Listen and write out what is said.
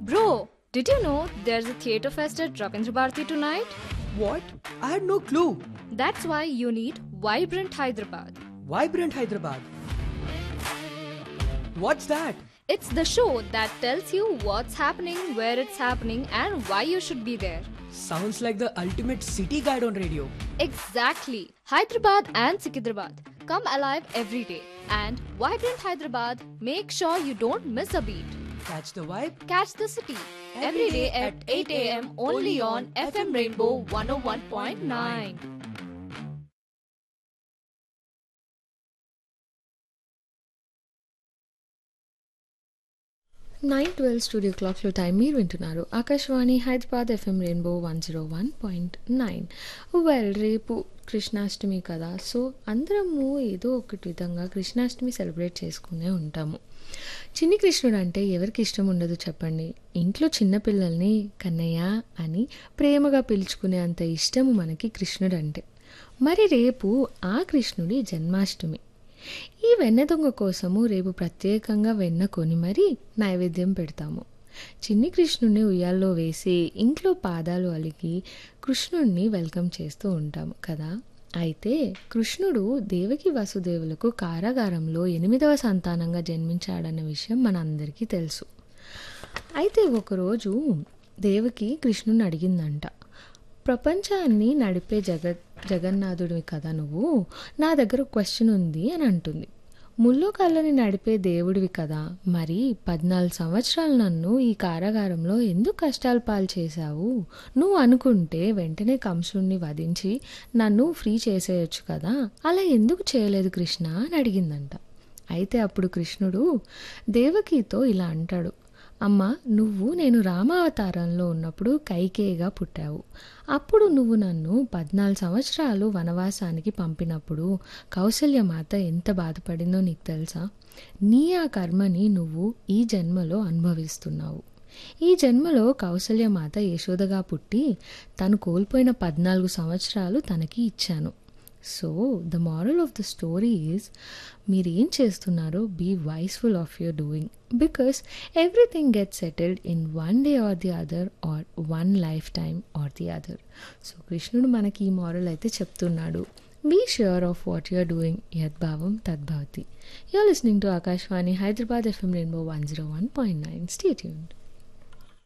Bro, did you know there's a theatre fest at Ravindra Bharati tonight? What? I had no clue. That's why you need Vibrant Hyderabad. Vibrant Hyderabad. What's that? It's the show that tells you what's happening, where it's happening, and why you should be there. Sounds like the ultimate city guide on radio. Exactly. Hyderabad and Sikidrabad. Come alive every day. And Vibrant Hyderabad, make sure you don't miss a beat. Catch the vibe? Catch the city every day at 8 a.m. only on FM Rainbow 101.9. Nine twelve studio క్లాక్లో time మీరు వింటున్నారు Akashvani Hyderabad FM rainbow one zero one point nine well రేపు కృష్ణాష్టమి కదా so అందరము ఏదో ఒకటి విధంగా Krishnashtami celebrate చేసుకునే ఉంటాము చిన్ని కృష్ణుడు అంటే ఎవరికి ఇష్టం ఉండదు చెప్పండి ఇంట్లో చిన్నపిల్లల్ని కన్నయ్య అని ప్రేమగా పిలుచుకునే అంత ఇష్టము మనకి కృష్ణుడు అంటే మరి రేపు ఆ కృష్ణుడి జన్మాష్టమి ఈ వెన్న దొంగ కోసము రేపు ప్రత్యేకంగా వెన్న కొని మరీ నైవేద్యం పెడతాము చిన్ని కృష్ణుడిని ఉయ్యాల్లో వేసి ఇంట్లో పాదాలు అలిగి కృష్ణుడిని వెల్కమ్ చేస్తూ ఉంటాము కదా అయితే కృష్ణుడు దేవకి వసుదేవులకు కారాగారంలో ఎనిమిదవ సంతానంగా జన్మించాడన్న విషయం మనందరికీ తెలుసు అయితే ఒకరోజు దేవకి కృష్ణుని అడిగిందంట ప్రపంచాన్ని నడిపే జగత్ జగన్నాథుడివి కదా నువ్వు నా దగ్గర ఒక క్వశ్చన్ ఉంది అని అంటుంది ముల్లోకాలని నడిపే దేవుడివి కదా మరి పద్నాలుగు సంవత్సరాలు నన్ను ఈ కారాగారంలో ఎందుకు కష్టాలు పాలు చేశావు నువ్వు అనుకుంటే వెంటనే కంసుడిని వధించి నన్ను ఫ్రీ చేసేయచ్చు కదా అలా ఎందుకు చేయలేదు కృష్ణ అని అడిగిందంట అయితే అప్పుడు కృష్ణుడు దేవకితో ఇలా అంటాడు అమ్మ నువ్వు నేను రామావతారంలో ఉన్నప్పుడు కైకేయిగా పుట్టావు అప్పుడు నువ్వు నన్ను పద్నాలుగు సంవత్సరాలు వనవాసానికి పంపినప్పుడు కౌసల్యమాత ఎంత బాధపడిందో నీకు తెలుసా నీ ఆ కర్మని నువ్వు ఈ జన్మలో అనుభవిస్తున్నావు ఈ జన్మలో కౌసల్యమాత యశోదగా పుట్టి తను కోల్పోయిన పద్నాలుగు సంవత్సరాలు తనకి ఇచ్చాను so the moral of the story is మీరు ఏం చేస్తున్నారో be wiseful of your doing because everything get settled in one day or the other or one life time or the other so కృష్ణుడు మనకి ఈ మారల్ అయితే చెప్తున్నాడు be sure of what you're doing యద్భావం తద్భవతి you're listening to Akashvani Hyderabad FM rainbow one zero one point nine stay tuned